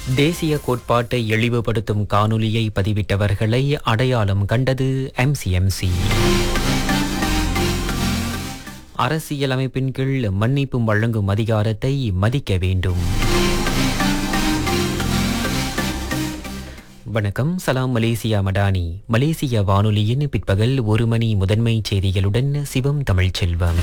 தேசிய கோட்பாட்டை இழிவுபடுத்தும் காணொலியை பதிவிட்டவர்களை அடையாளம் கண்டது எம்சிஎம்சி அரசியலமைப்பின் கீழ் மன்னிப்பு வழங்கும் அதிகாரத்தை மதிக்க வேண்டும் வணக்கம் சலாம் மலேசியா மடானி மலேசிய வானொலியின் பிற்பகல் ஒரு மணி முதன்மை செய்திகளுடன் சிவம் தமிழ்ச்செல்வம்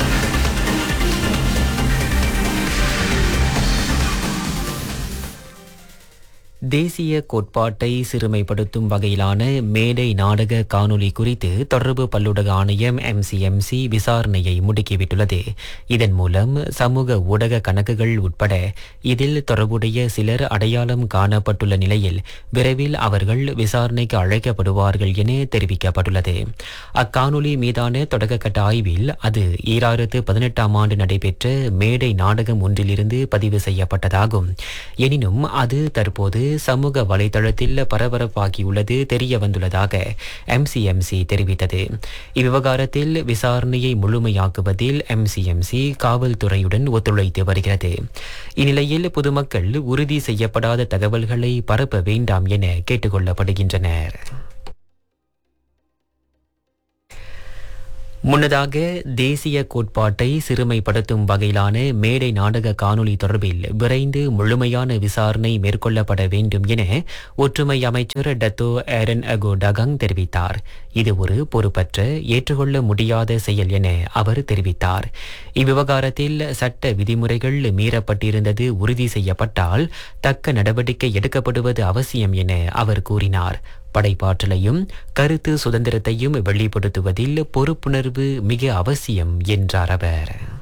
தேசிய கோட்பாட்டை சிறுமைப்படுத்தும் வகையிலான மேடை நாடக காணொலி குறித்து தொடர்பு பல்லுடக ஆணையம் எம்சிஎம்சி விசாரணையை முடுக்கிவிட்டுள்ளது இதன் மூலம் சமூக ஊடக கணக்குகள் உட்பட இதில் தொடர்புடைய சிலர் அடையாளம் காணப்பட்டுள்ள நிலையில் விரைவில் அவர்கள் விசாரணைக்கு அழைக்கப்படுவார்கள் என தெரிவிக்கப்பட்டுள்ளது அக்காணொலி மீதான தொடக்கக்கட்ட ஆய்வில் அது ஈராயிரத்து பதினெட்டாம் ஆண்டு நடைபெற்ற மேடை நாடகம் ஒன்றிலிருந்து பதிவு செய்யப்பட்டதாகும் எனினும் அது தற்போது சமூக வலைதளத்தில் பரபரப்பாகியுள்ளது தெரிய வந்துள்ளதாக எம்சிஎம்சி தெரிவித்தது இவ்விவகாரத்தில் விசாரணையை முழுமையாக்குவதில் எம்சிஎம்சி காவல்துறையுடன் ஒத்துழைத்து வருகிறது இந்நிலையில் பொதுமக்கள் உறுதி செய்யப்படாத தகவல்களை பரப்ப வேண்டாம் என கேட்டுக்கொள்ளப்படுகின்றனர் முன்னதாக தேசிய கோட்பாட்டை சிறுமைப்படுத்தும் வகையிலான மேடை நாடக காணொலி தொடர்பில் விரைந்து முழுமையான விசாரணை மேற்கொள்ளப்பட வேண்டும் என ஒற்றுமை அமைச்சர் டத்தோ ஏரன் அகோ டகங் தெரிவித்தார் இது ஒரு பொறுப்பற்ற ஏற்றுக்கொள்ள முடியாத செயல் என அவர் தெரிவித்தார் இவ்விவகாரத்தில் சட்ட விதிமுறைகள் மீறப்பட்டிருந்தது உறுதி செய்யப்பட்டால் தக்க நடவடிக்கை எடுக்கப்படுவது அவசியம் என அவர் கூறினார் படைப்பாற்றலையும் கருத்து சுதந்திரத்தையும் வெளிப்படுத்துவதில் பொறுப்புணர்வு மிக அவசியம் என்றார் அவர்